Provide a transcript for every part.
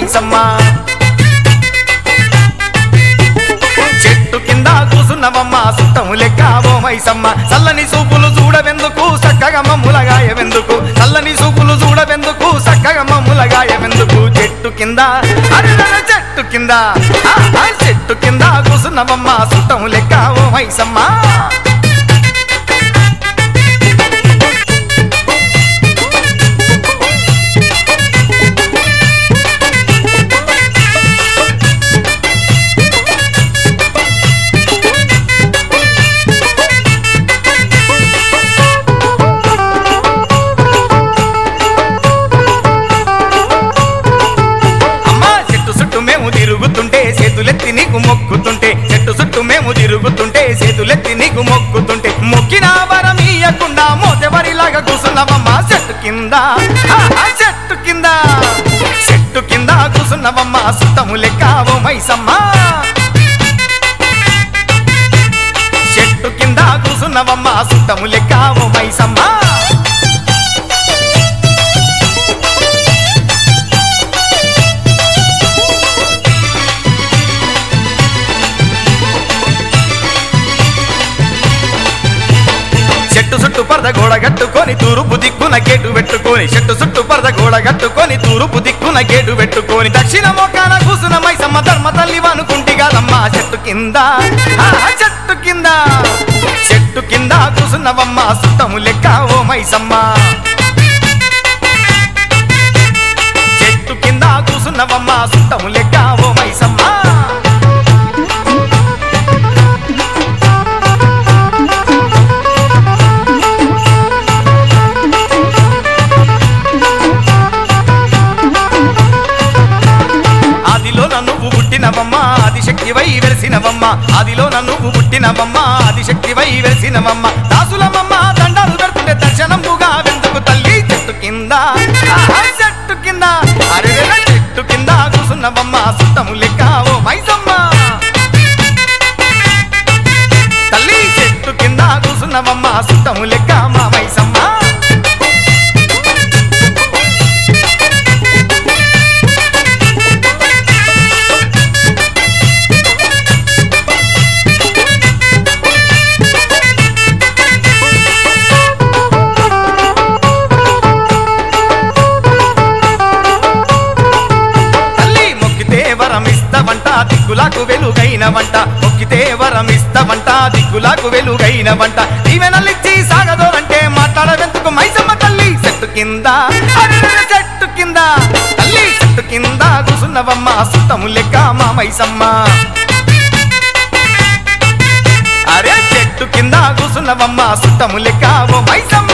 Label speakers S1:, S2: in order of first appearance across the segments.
S1: మైసమ్మ చెట్టు కింద కూసున్నవమ్మ సుట్టము లెక్క ఓ మైసమ్మ చల్లని సూపులు చూడవెందుకు చక్కగా మమ్ములగాయవెందుకు చల్లని సూపులు చూడవెందుకు చక్కగా మమ్ములగాయవెందుకు చెట్టు కింద అరెరెరె చెట్టు కింద ఆ, ఆ, చెట్టు కింద కూసున్నవమ్మ సుట్టము లెక్క ఓ మైసమ్మ అమ్మా చెట్టు చుట్టూ మేము తిరుగుతుంటే చేతులెత్తి నీకు మొక్కుతుంటే చెట్టు చుట్టూ మేము తిరుగుతుంటే చేతులెత్తి నీకు మొక్కుతుంటే మొక్కిన వరమీయకుండా మోతెవరిలాగా కూసున్నవమ్మా చెట్టు కింద ఆ, ఆ చెట్టు కింద చెట్టు కింద కూసున్నవమ్మా సుత్తము లెక్క ఓ మైసమ్మ చెట్టు కింద కూసున్నవమ్మా సుత్తము లెక్క ఓ మైసమ్మ చెట్టు చుట్టూ పరద గోడ కట్టుకొని తూరుపు దిక్కున గేటు పెట్టుకొని చెట్టు చుట్టూ పరద గోడ కట్టుకొని తూరుపు దిక్కున గేటు పెట్టుకొని దక్షిణ మోకాన కూసున మైసమ్మ ధర్మ తల్లి అనుకుంటి కాదమ్మా చెట్టు కింద ఆ, చెట్టు కింద చెట్టు కింద కూసున్నవమ్మ సుట్టము లెక్క ఓ మైసమ్మ చెట్టు కింద కూసున్నవమ్మ సుట్టము లెక్క ఓ మైసమ్మ ఆదిలో నువ్వు పుట్టినవమ్మ ఆదిశక్తివై వెలిసినవమ్మ ఆదిలో నువ్వు పుట్టినవమ్మ ఆదిశక్తివై వెలిసినవమ్మ దాసులమమ్మ దండాలు పెడుతుంటే దర్శనముగా వెందుకు తల్లి చెట్టు కింద ఆహా, చెట్టు కింద అరే చెట్టు కింద కూసున్నవమ్మ సుట్టము లెక్క ఓ మైసమ్మ తల్లి చెట్టు కింద కూసున్నవమ్మ సుట్టము లెక్క మా మైసమ్మ తల్లి మొక్కితే వరమిస్తవంట దిక్కులకు వెలుగైనవంట మొక్కితే వరమిస్తవంట దిక్కులకు వెలుగైనవంట దీవెనలిచ్చి సాగదోరంటే మాట్లాడవెందుకు మైసమ్మ తల్లి చెట్టు కింద అరెరెరె చెట్టు కింద తల్లి చెట్టు కింద కూసున్నవమ్మ సుట్టము లెక్క మా మైసమ్మ అరే చెట్టు కింద కూసున్నవమ్మ సుట్టము లెక్క ఓ మైసమ్మ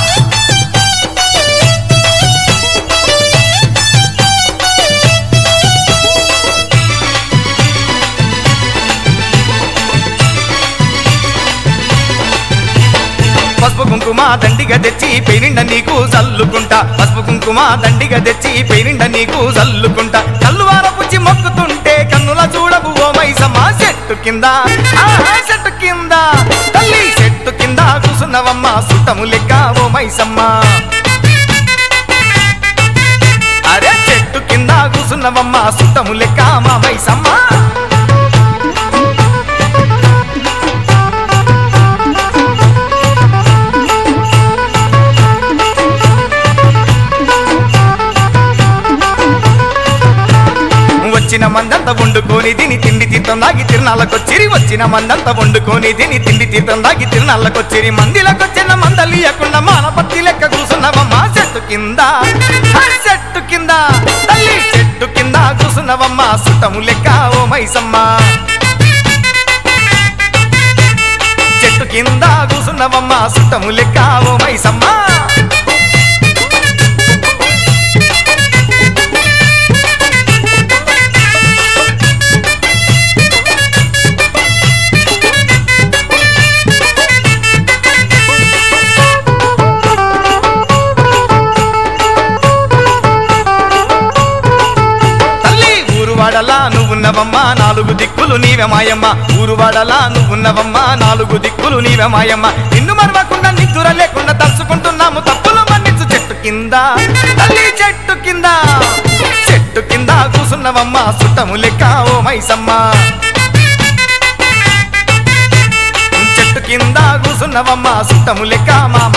S1: పసుపు కుంకుమ దండిగా తెచ్చి పెయినిండ నీకు చల్లుకుంటా పసుపు కుంకుమ దండిగా తెచ్చి పెయినిండ నీకు చల్లుకుంటా కల్లువార పుచ్చి మొక్కుతుంటే కన్నుల చూడవు ఓ మైసమ్మ చెట్టు కింద ఆహా చెట్టు కింద తల్లి చెట్టు కింద కూసున్నవమ్మ సుట్టము లెక్క ఓ మైసమ్మ అరే చెట్టు కింద కూసున్నవమ్మ సుట్టము లెక్క మా మైసమ్మ వచ్చిన మందంతా వండుకొని తిని తిండి తీర్థం దాగి తిరునాళ్ళకొచ్చిరి వచ్చిన మందంతా వండుకొని తిని తిండి తీర్థం దాగి తిరునాళ్ళకొచ్చిరి మందిలకొచ్చిన మందలియకుండా మానపత్తి లెక్క కూసున్నవమ్మ చెట్టు కింద ఆ చెట్టు కింద తల్లి చెట్టు కింద కూసున్నవమ్మ సుట్టము లెక్క ఓ మైసమ్మ చెట్టు కింద కూసున్నవమ్మ సుట్టము లెక్క ఓ మైసమ్మ తల్లి ఊరువాడలా నువ్వున్నవమ్మా నాలుగు దిక్కులు నీవే మాయమ్మ ఊరువాడలా నువ్వున్నవమ్మా నాలుగు దిక్కులు నీవే మాయమ్మ నిన్ను మరవకుండా నిద్దుర లేకుండా తలుచుకుంటున్నాము తప్పులు మన్నించు చెట్టు కింద తల్లి చెట్టు కింద చెట్టు కింద కూసున్నవమ్మ సుట్టము లెక్క ఓ మైసమ్మ చెట్టు కింద కూసున్నవమ్మ సుట్టము లెక్క మా